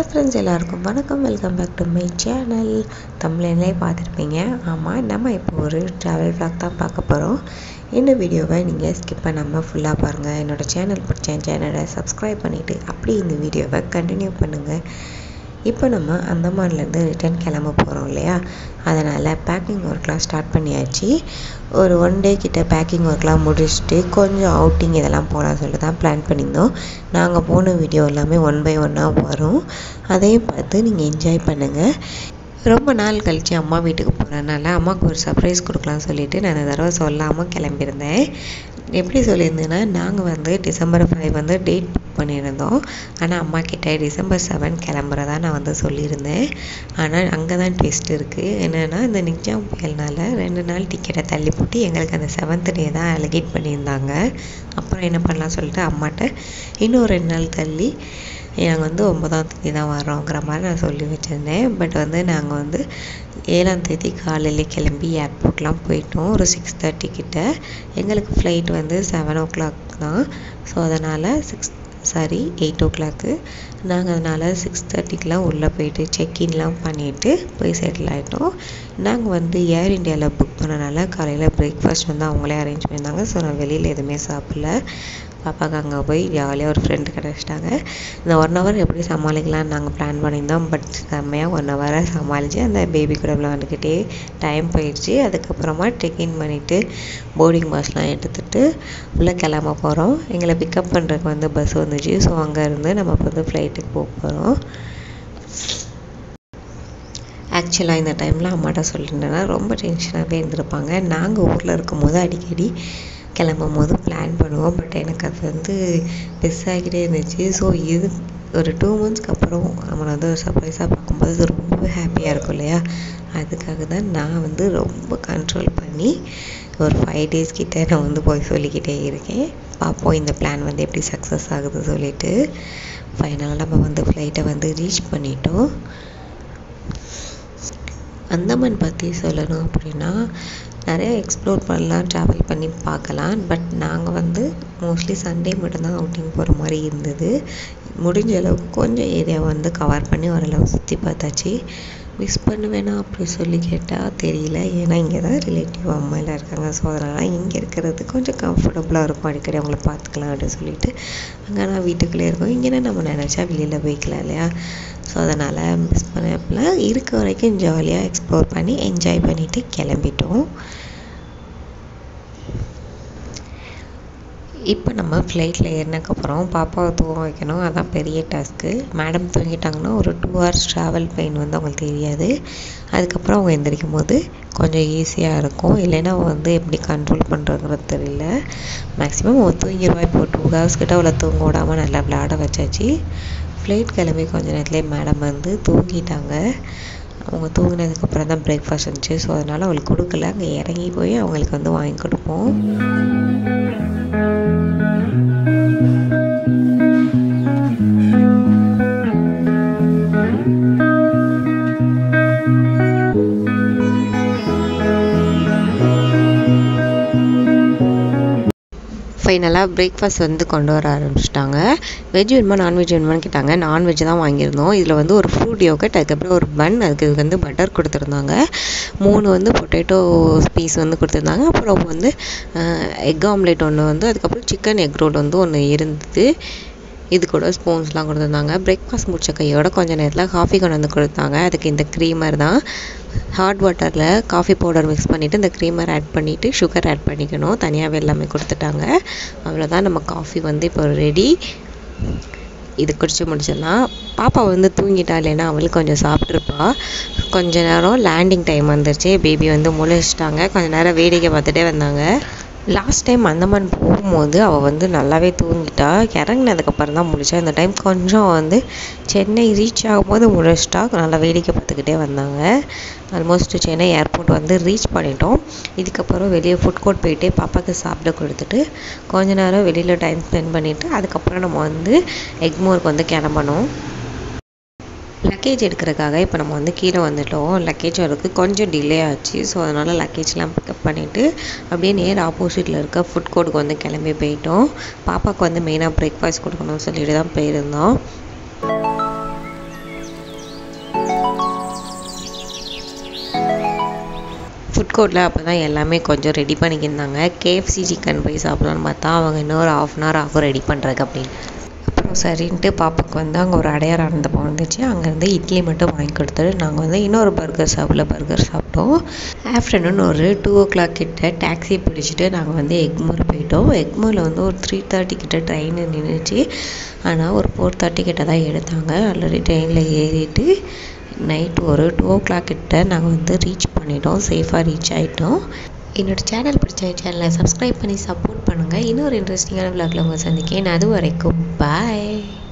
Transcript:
friends எல்லாருக்கும் வணக்கம் welcome back to my channel தமிழ்லேயே பார்த்துருப்பீங்க ஆமாம் நம்ம இப்போ ஒரு ட்ராவல் vlog தான் பார்க்க போகிறோம் இந்த வீடியோவை நீங்கள் ஸ்கிப் பண்ணாமல் ஃபுல்லாக பாருங்கள் என்னோடய சேனல் பிடிச்ச சேனலை சப்ஸ்கிரைப் பண்ணிவிட்டு அப்படி இந்த வீடியோவை கண்டினியூ பண்ணுங்கள் இப்போ நம்ம அந்தமான்லேருந்து ரிட்டர்ன் கிளம்ப போகிறோம் இல்லையா அதனால் பேக்கிங் ஒர்க்லாம் ஸ்டார்ட் பண்ணியாச்சு ஒரு ஒன் டே கிட்ட பேக்கிங் ஒர்க்லாம் முடிச்சுட்டு கொஞ்சம் அவுட்டிங் இதெல்லாம் போகலாம்னு சொல்லிட்டு தான் பிளான் பண்ணியிருந்தோம் நாங்கள் போன வீடியோ எல்லாமே ஒன் பை ஒன்னாக வரும் அதையும் பார்த்து நீங்கள் என்ஜாய் பண்ணுங்கள் ரொம்ப நாள் கழித்து அம்மா வீட்டுக்கு போகிறனால அம்மாவுக்கு ஒரு சர்ப்ரைஸ் கொடுக்கலாம்னு சொல்லிட்டு நான் இந்த தடவை சொல்லாமல் கிளம்பியிருந்தேன் எப்படி சொல்லியிருந்தேன்னா நாங்கள் வந்து டிசம்பர் ஃபைவ் வந்து டேட் புக் பண்ணியிருந்தோம் ஆனால் அம்மா கிட்ட டிசம்பர் செவன் கிளம்புறதா நான் வந்து சொல்லியிருந்தேன் ஆனால் அங்கே தான் ட்விஸ்ட் இருக்குது என்னென்னா இந்த நிக்ஜாம் புயல்னால ரெண்டு நாள் டிக்கெட்டை தள்ளி போட்டு எங்களுக்கு அந்த செவன்த் டே தான் அலகேட் பண்ணியிருந்தாங்க அப்புறம் என்ன பண்ணலாம் சொல்லிட்டு அம்மாட்ட இன்னும் ரெண்டு நாள் தள்ளி நாங்கள் வந்து ஒன்பதாம் தேதி தான் வரோங்கிற மாதிரி நான் சொல்லி வச்சுருந்தேன் பட் வந்து நாங்கள் வந்து ஏழாம் தேதி காலையிலே கிளம்பி ஏர்போர்ட்லாம் போயிட்டோம் ஒரு சிக்ஸ் தேர்ட்டி கிட்ட எங்களுக்கு ஃப்ளைட் வந்து செவன் ஓ கிளாக் தான் ஸோ அதனால் six sorry eight o'clock நாங்கள் அதனால் சிக்ஸ் தேர்ட்டிக்கெலாம் உள்ளே போயிட்டு செக்இன்லாம் பண்ணிவிட்டு போய் செட்டில் ஆகிட்டோம் நாங்கள் வந்து ஏர் இண்டியாவில் புக் பண்ணனால காலையில் பிரேக்ஃபாஸ்ட் வந்து அவங்களே அரேஞ்ச் பண்ணியிருந்தாங்க ஸோ நான் வெளியில் எதுவுமே சாப்பிடல பாப்பாவுக்கு அங்கே போய் ஜாலியாக ஒரு ஃப்ரெண்டு கிடச்சிட்டாங்க இந்த ஒன் ஹவர் எப்படி சமாளிக்கலாம்னு நாங்கள் பிளான் பண்ணியிருந்தோம் பட் செம்மையாக ஒன் ஹவரை சமாளித்து அந்த பேபி கூட விளாண்டுக்கிட்டே டைம் போயிடுச்சு அதுக்கப்புறமா செக்இன் பண்ணிவிட்டு போர்டிங் பாஸ்லாம் எடுத்துகிட்டு உள்ளே கிளம்ப போகிறோம் எங்களை பிக்கப் பண்ணுறதுக்கு வந்து பஸ் வந்துச்சு ஸோ அங்கேருந்து நம்ம இப்போ வந்து ஃப்ளைட்டுக்கு போக போகிறோம் ஆக்சுவலாக இந்த டைமில் அம்மாட்ட சொல்லியிருந்தேன்னா ரொம்ப டென்ஷனாகவே இருந்திருப்பாங்க நாங்கள் ஊரில் இருக்கும்போது அடிக்கடி கிளம்பும் போது பிளான் பண்ணுவோம் பட் எனக்கு அது வந்து மிஸ் ஆகிட்டே இருந்துச்சு ஸோ இது ஒரு டூ மந்த்ஸ்க்கு அப்புறம் நம்மளை வந்து ஒரு சர்ப்ரைஸாக பார்க்கும்போது அது ரொம்ப ஹாப்பியாக இருக்கும் இல்லையா அதுக்காக தான் நான் வந்து ரொம்ப கண்ட்ரோல் பண்ணி ஒரு ஃபைவ் டேஸ் கிட்ட நான் வந்து போய் சொல்லிக்கிட்டே இருக்கேன் பார்ப்போம் இந்த பிளான் வந்து எப்படி சக்ஸஸ் ஆகுது சொல்லிட்டு ஃபைனலாக நம்ம வந்து ஃப்ளைட்டை வந்து ரீச் பண்ணிட்டோம் அந்தமான் பற்றி சொல்லணும் அப்படின்னா நிறைய எக்ஸ்ப்ளோர் பண்ணலாம் ட்ராவல் பண்ணி பார்க்கலாம் பட் நாங்கள் வந்து மோஸ்ட்லி சண்டே மட்டும்தான் அவுட்டிங் போகிற மாதிரி இருந்தது முடிஞ்ச அளவுக்கு கொஞ்சம் ஏரியா வந்து கவர் பண்ணி ஓரளவு சுற்றி பார்த்தாச்சு மிஸ் பண்ணுவேனா அப்படி சொல்லி கேட்டால் தெரியல ஏன்னா இங்கே தான் ரிலேட்டிவ் அம்மா எல்லாம் இருக்காங்க ஸோ அதனால் இங்கே இருக்கிறது கொஞ்சம் கம்ஃபர்டபுளாக இருக்கும் அடிக்கடி அவங்கள பார்த்துக்கலாம் அப்படின்னு சொல்லிட்டு அங்கே நான் வீட்டுக்குள்ளே இருக்கோம் இங்கேனா நம்ம நினச்சா வெளியில் போய்க்கலாம் இல்லையா ஸோ அதனால் மிஸ் பண்ணப்பெல்லாம் இருக்க வரைக்கும் ஜாலியாக எக்ஸ்ப்ளோர் பண்ணி என்ஜாய் பண்ணிவிட்டு கிளம்பிட்டோம் இப்போ நம்ம ஃப்ளைட்டில் ஏறினதுக்கப்புறம் பாப்பாவை தூங்க வைக்கணும் அதான் பெரிய டாஸ்க்கு மேடம் தூங்கிட்டாங்கன்னா ஒரு டூ ஹவர்ஸ் ட்ராவல் பெயின் வந்து அவங்களுக்கு தெரியாது அதுக்கப்புறம் அவங்க எந்திரிக்கும் போது கொஞ்சம் ஈஸியாக இருக்கும் இல்லைன்னா வந்து எப்படி கண்ட்ரோல் பண்ணுறதுங்கிறது தெரியல மேக்ஸிமம் அவள் தூங்கிடுவா இப்போ டூ ஹவர்ஸ் கிட்ட அவளை தூங்க விடாமல் நல்லா விளையாட வச்சாச்சு ஃப்ளைட் கிளம்பி கொஞ்ச நேரத்துலேயே மேடம் வந்து தூங்கிட்டாங்க அவங்க தூங்கினதுக்கப்புறம் தான் பிரேக்ஃபாஸ்ட் இருந்துச்சு ஸோ அதனால் அவளுக்கு கொடுக்கல அங்கே இறங்கி போய் அவங்களுக்கு வந்து வாங்கி கொடுப்போம் ஃபைனலாக பிரேக்ஃபாஸ்ட் வந்து கொண்டு வர ஆரம்பிச்சிட்டாங்க வெஜ் வேணுமா நான்வெஜ் வேணுமான்னு கேட்டாங்க நான்வெஜ் தான் வாங்கியிருந்தோம் இதில் வந்து ஒரு ஃப்ரூட் யோகட் அதுக்கப்புறம் ஒரு பன் அதுக்கு வந்து பட்டர் கொடுத்துருந்தாங்க மூணு வந்து பொட்டேட்டோ பீஸ் வந்து கொடுத்துருந்தாங்க அப்புறம் வந்து எக் ஆம்லேட் ஒன்று வந்து அதுக்கப்புறம் சிக்கன் எக் ரோல் வந்து ஒன்று இருந்தது இது கூட ஸ்பூன்ஸ்லாம் கொடுத்துருந்தாங்க பிரேக்ஃபாஸ்ட் முடிச்ச கையோட கொஞ்சம் நேரத்தில் காஃபி கொண்டு வந்து கொடுத்தாங்க அதுக்கு இந்த க்ரீமர் தான் ஹாட் வாட்டரில் காஃபி பவுடர் மிக்ஸ் பண்ணிவிட்டு இந்த க்ரீமர் ஆட் பண்ணிவிட்டு சுகர் ஆட் பண்ணிக்கணும் தனியாகவே எல்லாமே கொடுத்துட்டாங்க அவ்வளோதான் நம்ம காஃபி வந்து இப்போ ரெடி இது குடிச்சு முடிச்சிடலாம் பாப்பா வந்து தூங்கிட்டா இல்லைன்னா அவளுக்கு கொஞ்சம் சாப்பிட்ருப்பா கொஞ்ச நேரம் லேண்டிங் டைம் வந்துருச்சு பேபி வந்து முழிச்சிட்டாங்க கொஞ்ச நேரம் வேடிக்கை பார்த்துட்டே வந்தாங்க லாஸ்ட் டைம் அந்தமான் போகும்போது அவள் வந்து நல்லாவே தூங்கிட்டா இறங்கினதுக்கப்புறம் தான் முடிச்சா இந்த டைம் கொஞ்சம் வந்து சென்னை ரீச் ஆகும்போது முழிச்சிட்டா நல்லா வேடிக்கை பார்த்துக்கிட்டே வந்தாங்க ஆல்மோஸ்ட் சென்னை ஏர்போர்ட் வந்து ரீச் பண்ணிட்டோம் இதுக்கப்புறம் வெளியே ஃபுட் கோர்ட் போயிட்டு பாப்பாவுக்கு சாப்பிட கொடுத்துட்டு கொஞ்ச நேரம் வெளியில் டைம் ஸ்பெண்ட் பண்ணிவிட்டு அதுக்கப்புறம் நம்ம வந்து எக்மோருக்கு வந்து கிளம்பணும் லக்கேஜ் எடுக்கிறதுக்காக இப்போ நம்ம வந்து கீழே வந்துட்டோம் லக்கேஜ் வரதுக்கு கொஞ்சம் டிலே ஆச்சு ஸோ அதனால் லக்கேஜ்லாம் பிக்கப் பண்ணிவிட்டு அப்படியே நேர் ஆப்போசிட்டில் இருக்க ஃபுட் கோர்ட்டுக்கு வந்து கிளம்பி போயிட்டோம் பாப்பாவுக்கு வந்து மெயினாக பிரேக்ஃபாஸ்ட் கொடுக்கணும்னு சொல்லிட்டு தான் போயிருந்தோம் கோர்ட்டில் அப்போ தான் எல்லாமே கொஞ்சம் ரெடி பண்ணிக்கிருந்தாங்க கேஎஃப்சி சிக்கன் போய் சாப்பிட்லான்னு பார்த்தா அவங்க இன்னொரு ஆஃப் அன் ஹவர் ஆகும் ரெடி பண்ணுறதுக்கு அப்படின்னு அப்புறம் சரின்ட்டு பாப்பாவுக்கு வந்து அங்கே ஒரு அடையார் ஆனந்தப்பம் வந்துச்சு அங்கேருந்து இட்லி மட்டும் வாங்கி கொடுத்துட்டு நாங்கள் வந்து இன்னொரு பர்கர் ஷாப்பில் பர்கர் சாப்பிட்டோம் ஆஃப்டர்நூன் ஒரு டூ ஓ கிளாக் கிட்ட டாக்ஸி பிடிச்சிட்டு நாங்கள் வந்து எக்மோர் போயிட்டோம் எக்மோரில் வந்து ஒரு த்ரீ தேர்ட்டி கிட்ட ட்ரெயின் நின்றுச்சு ஆனால் ஒரு ஃபோர் தேர்ட்டி கிட்ட தான் எடுத்தாங்க ஆல்ரெடி ட்ரெயினில் ஏறிட்டு நைட் ஒரு டூ ஓ கிளாக் கிட்ட நாங்கள் வந்து ரீச் பண்ணிட்டோம் சேஃபாக ரீச் ஆகிட்டோம் என்னோட சேனல் பிடிச்ச சேனலை சப்ஸ்கிரைப் பண்ணி சப்போர்ட் பண்ணுங்கள் இன்னொரு இன்ட்ரெஸ்டிங்கான விளாக்ல உங்களை சந்திக்கேன் அது வரைக்கும் பாய்